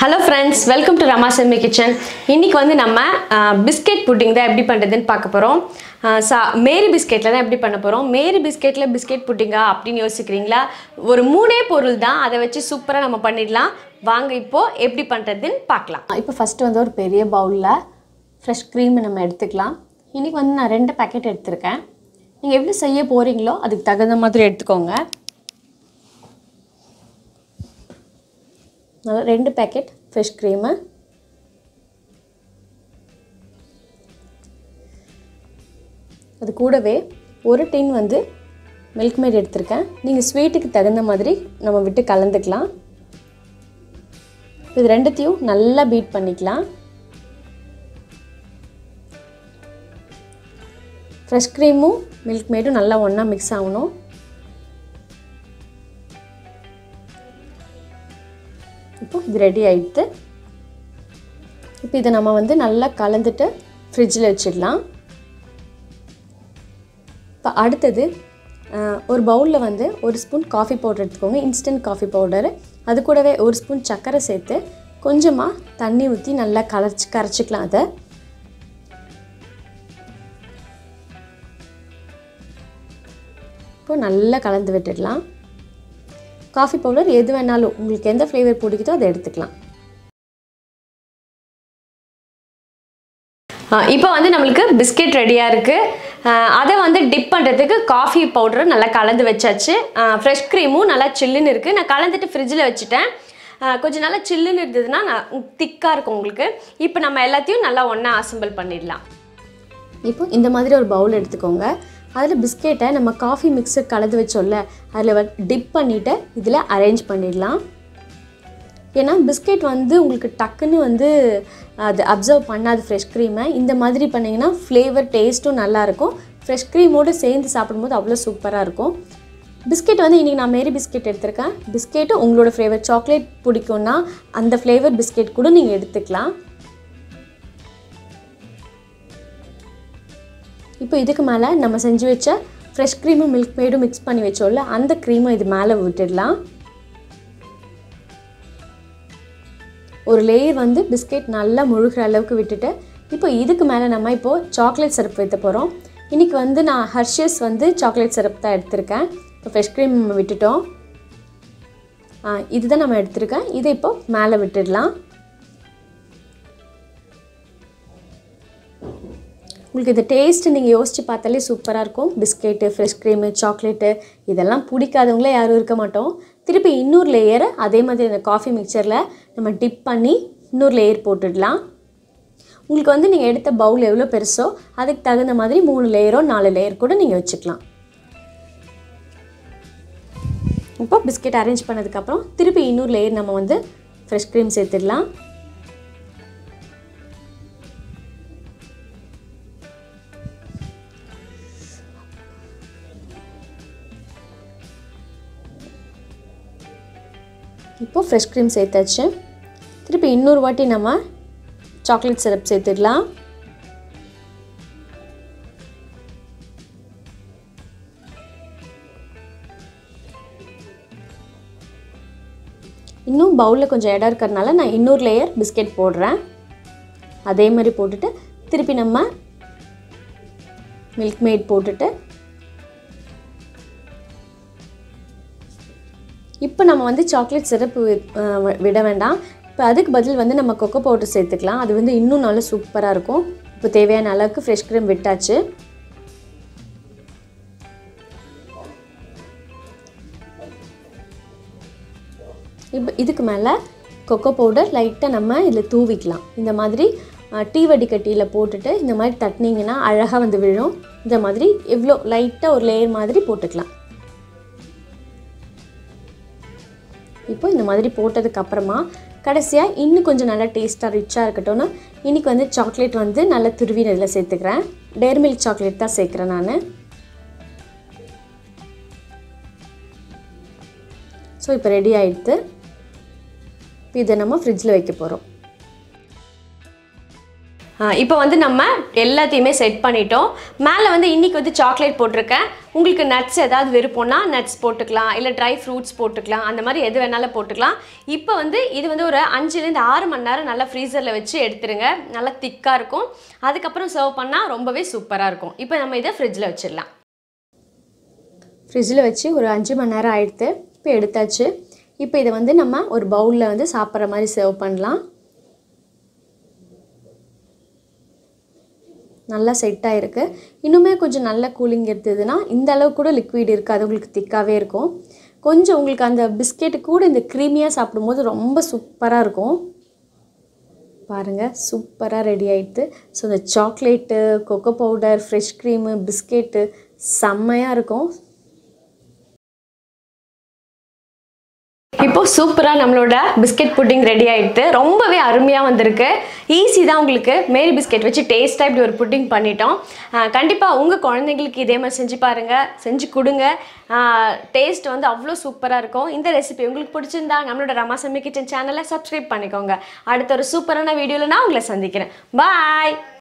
hello friends welcome to Rama Semmi kitchen இன்றைக்கி வந்து நம்ம பிஸ்கெட் புட்டிங் தான் எப்படி பண்ணுறதுன்னு பார்க்க போகிறோம் சா மேரி பிஸ்கெட்டில் தான் எப்படி பண்ண போகிறோம் மேரி பிஸ்கெட்டில் பிஸ்கெட் புட்டிங்கா அப்படின்னு யோசிக்கிறீங்களா ஒரு மூணே பொருள் தான் அதை வச்சு சூப்பராக நம்ம பண்ணிடலாம் வாங்க இப்போது எப்படி பண்ணுறதுன்னு பார்க்கலாம் இப்போ ஃபஸ்ட்டு வந்து ஒரு பெரிய பவுலில் ஃப்ரெஷ் க்ரீம் நம்ம எடுத்துக்கலாம் இன்றைக்கி வந்து நான் ரெண்டு பேக்கெட் எடுத்திருக்கேன் நீங்கள் எப்படி செய்ய போகிறீங்களோ அதுக்கு தகுந்த மாதிரி எடுத்துக்கோங்க நல்லா ரெண்டு பேக்கெட் ஃப்ரெஷ் க்ரீமு அது கூடவே ஒரு டின் வந்து மில்க் மேட் எடுத்திருக்கேன் நீங்கள் ஸ்வீட்டுக்கு தகுந்த மாதிரி நம்ம விட்டு கலந்துக்கலாம் இது ரெண்டுத்தையும் நல்லா பீட் பண்ணிக்கலாம் ஃப்ரெஷ் க்ரீமும் மில்க் மேடும் நல்லா ஒன்றா மிக்ஸ் ஆகணும் இப்போ இது ரெடி ஆகிடுது இப்போ இதை நம்ம வந்து நல்லா கலந்துட்டு ஃப்ரிட்ஜில் வச்சிடலாம் இப்போ அடுத்தது ஆஹ், ஒரு பவுலில் வந்து ஒரு ஸ்பூன் காஃபி பவுடர் எடுத்துக்கோங்க இன்ஸ்டன்ட் காஃபி பவுடர் அது கூடவே ஒரு ஸ்பூன் சர்க்கரை சேர்த்து கொஞ்சமாக தண்ணி ஊற்றி நல்லா கரைச்சி கரைச்சிக்கலாம் அதை இப்போ நல்லா கலந்து விட்டுடலாம் காஃபி பவுடர் எது வேணாலும் உங்களுக்கு எந்த ஃப்ளேவர் பிடிக்குதோ அதை எடுத்துக்கலாம் இப்போ வந்து நம்மளுக்கு பிஸ்கெட் ரெடியாக இருக்குது அதை வந்து டிப் பண்ணுறதுக்கு காஃபி பவுடர் நல்லா கலந்து வச்சாச்சு ஃப்ரெஷ் க்ரீமும் நல்லா சில்லுன்னு இருக்குது நான் கலந்துட்டு ஃப்ரிட்ஜில் வச்சுட்டேன் ஆஹ் கொஞ்சம் நல்லா சில்லுன்னு இருந்ததுன்னா நான் திக்காக இருக்கும் உங்களுக்கு இப்போ நம்ம எல்லாத்தையும் நல்லா ஒன்றா அசம்பிள் பண்ணிடலாம் இப்போ இந்த மாதிரி ஒரு பவுல் எடுத்துக்கோங்க அதில் பிஸ்கெட்டை நம்ம காஃபி மிக்ஸர் கலந்து வச்சோம்ல அதில் டிப் பண்ணிவிட்டு இதில் அரேஞ்ச் பண்ணிடலாம் ஏன்னா பிஸ்கெட் வந்து உங்களுக்கு டக்குன்னு வந்து அது அப்சர்வ் பண்ணாது ஃப்ரெஷ் க்ரீமை இந்த மாதிரி பண்ணிங்கன்னா ஃப்ளேவர் டேஸ்ட்டும் நல்லாயிருக்கும் ஃப்ரெஷ் க்ரீமோடு சேர்ந்து சாப்பிடும்போது அவ்வளோ சூப்பராக இருக்கும் பிஸ்கெட் வந்து இன்றைக்கி நான் மேரி பிஸ்கெட் எடுத்திருக்கேன் பிஸ்கெட்டு உங்களோட ஃப்ளேவர் சாக்லேட் பிடிக்கும்னா அந்த ஃப்ளேவர் பிஸ்கெட் கூட நீங்கள் எடுத்துக்கலாம் இப்போ இதுக்கு மேலே நம்ம செஞ்சு வச்ச ஃப்ரெஷ் க்ரீமும் மில்க் மேடும் மிக்ஸ் பண்ணி வச்சோம்ல அந்த க்ரீமை இது மேலே விட்டுடலாம் ஒரு லேயர் வந்து பிஸ்கெட் நல்லா முழுகிற அளவுக்கு விட்டுட்டு இப்போ இதுக்கு மேலே நம்ம இப்போது சாக்லேட் சிரப் வைத்த போகிறோம் இன்றைக்கி வந்து நான் ஹர்ஷியஸ் வந்து சாக்லேட் சிரப் தான் எடுத்திருக்கேன் இப்போ ஃப்ரெஷ் க்ரீம் நம்ம விட்டுட்டோம் ஆ, இதுதான் நம்ம எடுத்திருக்கேன் இதை இப்போ மேலே விட்டுடலாம் உங்களுக்கு இந்த டேஸ்ட்டு நீங்கள் யோசித்து பார்த்தாலே சூப்பராக இருக்கும் பிஸ்கெட்டு ஃப்ரெஷ் க்ரீமு சாக்லேட்டு இதெல்லாம் பிடிக்காதவங்களே யாரும் இருக்க மாட்டோம் திருப்பி இன்னொரு லேயரை அதே மாதிரி இந்த காஃபி மிக்சரில் நம்ம டிப் பண்ணி இன்னொரு லேயர் போட்டுடலாம் உங்களுக்கு வந்து நீங்கள் எடுத்த பவுல் எவ்வளோ பெருசோ அதுக்கு தகுந்த மாதிரி மூணு லேயரோ நாலு லேயர் கூட நீங்கள் வச்சுக்கலாம் இப்போ பிஸ்கெட் அரேஞ்ச் பண்ணதுக்கப்புறம் திருப்பி இன்னொரு லேயர் நம்ம வந்து ஃப்ரெஷ் க்ரீம் சேர்த்துடலாம் இப்போ ஃப்ரெஷ் க்ரீம் சேர்த்தாச்சு திருப்பி இன்னொரு வாட்டி நம்ம சாக்லேட் சிரப் சேர்த்துடலாம் இன்னும் பவுலில் கொஞ்சம் இடம் இருக்கிறதுனால நான் இன்னொரு லேயர் பிஸ்கெட் போடுறேன் அதே மாதிரி போட்டுட்டு திருப்பி நம்ம மில்க் மேட் போட்டுட்டு இப்போ நம்ம வந்து சாக்லேட் சிரப்பு விட வேண்டாம் இப்போ அதுக்கு பதில் வந்து நம்ம கொக்கோ பவுடர் சேர்த்துக்கலாம் அது வந்து இன்னும் நல்லா சூப்பராக இருக்கும் இப்போ தேவையான அளவுக்கு ஃப்ரெஷ் க்ரீம் விட்டாச்சு இப்போ இதுக்கு மேலே கொக்கோ பவுடர் லைட்டாக நம்ம இதில் தூவிக்கலாம் இந்த மாதிரி டீ வடிகட்டியில் போட்டுட்டு இந்த மாதிரி தட்டினீங்கன்னா அழகாக வந்து விழும் இந்த மாதிரி இவ்வளோ லைட்டாக ஒரு லேயர் மாதிரி போட்டுக்கலாம் இப்போ இந்த மாதிரி போட்டதுக்கு அப்புறமா கடைசியாக இன்னும் கொஞ்சம் நல்லா டேஸ்ட்டாக ரிச்சாக இருக்கட்டும்னு இன்றைக்கி வந்து சாக்லேட் வந்து நல்லா துருவி இதில் சேர்த்துக்கிறேன் டேர் மில்க் சாக்லேட் தான் சேர்க்குறேன் நான் ஸோ இப்போ ரெடி ஆகிடுது இப்போ இதை நம்ம ஃப்ரிட்ஜில் வைக்க போகிறோம் இப்போ வந்து நம்ம எல்லாத்தையுமே செட் பண்ணிட்டோம் மேலே வந்து இன்றைக்கி வந்து சாக்லேட் போட்டிருக்கேன் உங்களுக்கு நட்ஸ் ஏதாவது விருப்பம்னா நட்ஸ் போட்டுக்கலாம் இல்லை ட்ரை ஃப்ரூட்ஸ் போட்டுக்கலாம் அந்த மாதிரி எது வேணாலும் போட்டுக்கலாம் இப்போ வந்து இது வந்து ஒரு அஞ்சுலேருந்து ஆறு மணி நேரம் நல்லா ஃப்ரீசரில் வச்சு எடுத்துருங்க நல்லா திக்காக இருக்கும் அதுக்கப்புறம் சர்வ் பண்ணால் ரொம்பவே சூப்பராக இருக்கும் இப்போ நம்ம இதை ஃப்ரிட்ஜில் வச்சிடலாம் ஃப்ரிட்ஜில் வச்சு ஒரு அஞ்சு மணி நேரம் ஆயிடுத்து இப்போ எடுத்தாச்சு இப்போ இதை வந்து நம்ம ஒரு பவுலில் வந்து சாப்பிட்ற மாதிரி சர்வ் பண்ணலாம் நல்லா செட் ஆகிருக்கு இன்னுமே கொஞ்சம் நல்ல கூலிங் இருந்ததுன்னா இந்த அளவு கூட லிக்விட் இருக்காது உங்களுக்கு திக்காகவே இருக்கும் கொஞ்சம் உங்களுக்கு அந்த பிஸ்கெட்டு கூட இந்த க்ரீமியாக சாப்பிடும்போது ரொம்ப சூப்பராக இருக்கும் பாருங்கள் சூப்பராக ரெடி ஆயிடுது ஸோ இந்த chocolate cocoa powder fresh cream biscuit செம்மையாக இருக்கும் இப்போ சூப்பராக நம்மளோட பிஸ்கெட் புட்டிங் ரெடி ஆயிடுது ரொம்பவே அருமையாக வந்திருக்கு ஈஸி தான் உங்களுக்கு மேரி பிஸ்கெட் வச்சு டேஸ்ட்டாக இப்படி ஒரு புட்டிங் பண்ணிட்டோம் கண்டிப்பாக உங்கள் குழந்தைங்களுக்கு இதே மாதிரி செஞ்சு பாருங்கள் செஞ்சு கொடுங்க டேஸ்ட் வந்து அவ்வளோ சூப்பராக இருக்கும் இந்த ரெசிபி உங்களுக்கு பிடிச்சிருந்தா நம்மளோட ரமாசமி கிச்சன் சேனலை சப்ஸ்கிரைப் பண்ணிக்கோங்க அடுத்த ஒரு சூப்பரான வீடியோவில் நான் உங்களை சந்திக்கிறேன் பாய்